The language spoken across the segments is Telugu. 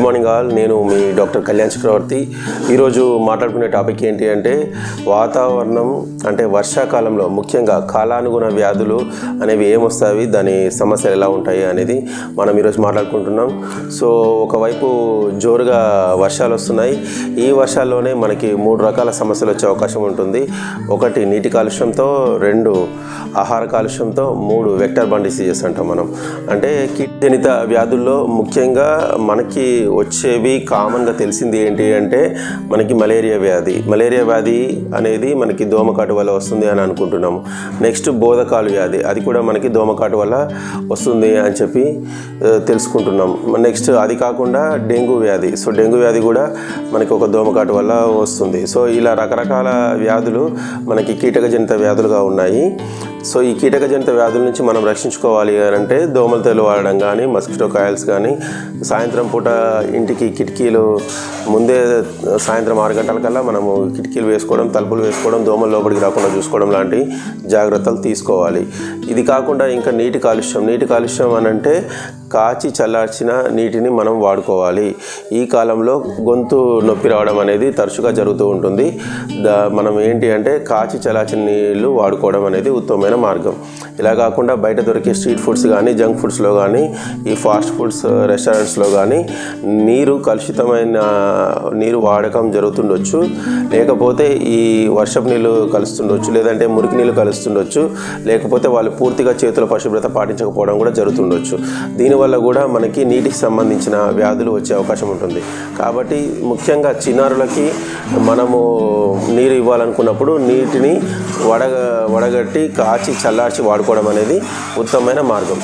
మార్నింగ్ ఆల్ నేను మీ డాక్టర్ కళ్యాణ్ చక్రవర్తి ఈరోజు మాట్లాడుకునే టాపిక్ ఏంటి అంటే వాతావరణం అంటే వర్షాకాలంలో ముఖ్యంగా కాలానుగుణ వ్యాధులు అనేవి ఏమొస్తాయి దాని సమస్యలు ఎలా ఉంటాయి అనేది మనం ఈరోజు మాట్లాడుకుంటున్నాం సో ఒకవైపు జోరుగా వర్షాలు వస్తున్నాయి ఈ వర్షాల్లోనే మనకి మూడు రకాల సమస్యలు వచ్చే అవకాశం ఉంటుంది ఒకటి నీటి కాలుష్యంతో రెండు ఆహార కాలుష్యంతో మూడు వెక్టర్ బాన్ డిసీజెస్ అంటాం మనం అంటే కీటజనిత వ్యాధుల్లో ముఖ్యంగా మనకి వచ్చేవి కామన్గా తెలిసింది ఏంటి అంటే మనకి మలేరియా వ్యాధి మలేరియా వ్యాధి అనేది మనకి దోమకాటు వల్ల వస్తుంది అని అనుకుంటున్నాము నెక్స్ట్ బోధకాలు వ్యాధి అది కూడా మనకి దోమకాటు వల్ల వస్తుంది అని చెప్పి ఆ, తెలుసుకుంటున్నాం నెక్స్ట్ అది కాకుండా డెంగ్యూ వ్యాధి సో డెంగ్యూ వ్యాధి కూడా మనకి ఒక దోమకాటు వల్ల వస్తుంది సో ఇలా రకరకాల వ్యాధులు మనకి కీటకజనిత వ్యాధులుగా ఉన్నాయి సో ఈ కీటకజనిత వ్యాధుల నుంచి మనం రక్షించుకోవాలి అని అంటే దోమల తెలు వాడడం కానీ మస్కిటో కాయిల్స్ కానీ సాయంత్రం పూట ఇంటికి కిటికీలు ముందే సాయంత్రం ఆరు గంటల కల్లా మనము కిటికీలు వేసుకోవడం తలుపులు వేసుకోవడం దోమలు లోపలికి రాకుండా చూసుకోవడం లాంటి జాగ్రత్తలు తీసుకోవాలి ఇది కాకుండా ఇంకా నీటి కాలుష్యం నీటి కాలుష్యం అని అంటే కాచి చల్లార్చిన నీటిని మనం వాడుకోవాలి ఈ కాలంలో గొంతు నొప్పి రావడం అనేది తరచుగా జరుగుతూ ఉంటుంది దా మనం ఏంటి అంటే కాచి చల్లార్చిన నీళ్ళు వాడుకోవడం అనేది ఉత్తమమైన మార్గం ఇలా కాకుండా బయట దొరికే స్ట్రీట్ ఫుడ్స్ కానీ జంక్ ఫుడ్స్లో కానీ ఈ ఫాస్ట్ ఫుడ్స్ రెస్టారెంట్స్లో కానీ నీరు కలుషితమైన నీరు వాడకం జరుగుతుండొచ్చు లేకపోతే ఈ వర్షపు నీళ్ళు కలుస్తుండొచ్చు లేదంటే మురికి నీళ్ళు కలుస్తుండొచ్చు లేకపోతే వాళ్ళు పూర్తిగా చేతుల పరిశుభ్రత పాటించకపోవడం కూడా జరుగుతుండొచ్చు దీనివల్ల కూడా మనకి నీటికి సంబంధించిన వ్యాధులు వచ్చే అవకాశం ఉంటుంది కాబట్టి ముఖ్యంగా చిన్నారులకి మనము నీరు ఇవ్వాలనుకున్నప్పుడు నీటిని వడగ వడగట్టి కాచి చల్లార్చి వాడుకోవడం అనేది ఉత్తమమైన మార్గం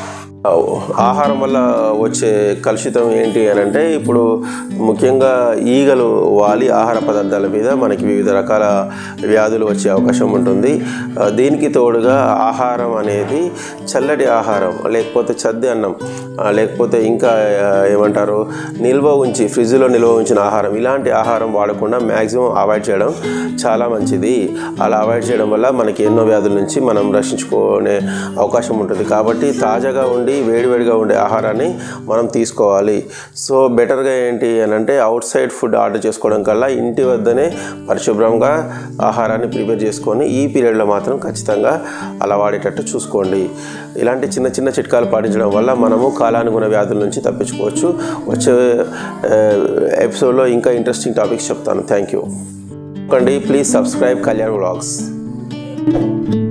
ఆహారం వల్ల వచ్చే కలుషితం ఏంటి అని అంటే ఇప్పుడు ముఖ్యంగా ఈగలు వాలి ఆహార పదార్థాల మీద మనకి వివిధ రకాల వ్యాధులు వచ్చే అవకాశం ఉంటుంది ఆ, దీనికి తోడుగా ఆహారం అనేది చల్లటి ఆహారం లేకపోతే చద్ది అన్నం ఆ, లేకపోతే ఇంకా ఆ, ఏమంటారు నిల్వ ఉంచి ఫ్రిడ్జ్లో నిల్వ ఉంచిన ఆహారం ఇలాంటి ఆహారం వాడకుండా మ్యాక్సిమం అవాయిడ్ చేయడం చాలా మంచిది అలా అవాయిడ్ చేయడం వల్ల మనకి ఎన్నో వ్యాధుల నుంచి మనం రక్షించుకునే అవకాశం ఉంటుంది కాబట్టి తాజాగా ఉండి వేడివేడిగా ఉండే ఆహారాన్ని మనం తీసుకోవాలి సో బెటర్గా ఏంటి అని అంటే అవుట్ సైడ్ ఫుడ్ ఆర్డర్ చేసుకోవడం కల్లా ఇంటి వద్దనే పరిశుభ్రంగా ఆహారాన్ని ప్రిపేర్ చేసుకొని ఈ పీరియడ్లో మాత్రం ఖచ్చితంగా అలా వాడేటట్టు చూసుకోండి ఇలాంటి చిన్న చిన్న చిట్కాలు పాటించడం వల్ల మనము కాలానుగుణ వ్యాధుల నుంచి తప్పించుకోవచ్చు వచ్చే ఎపిసోడ్లో ఇంకా ఇంట్రెస్టింగ్ టాపిక్స్ చెప్తాను థ్యాంక్ యూ కండి ప్లీజ్ సబ్స్క్రైబ్ కళ్యాణ్ వ్లాగ్స్